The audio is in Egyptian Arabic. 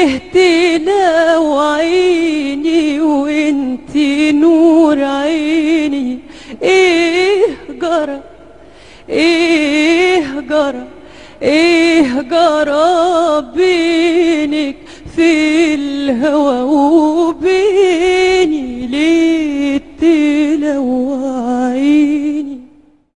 ليه تلاوعيني وانت نور عيني ايه جرى ايه جرى ايه جرى بينك في الهوى وبيني ليه تلوى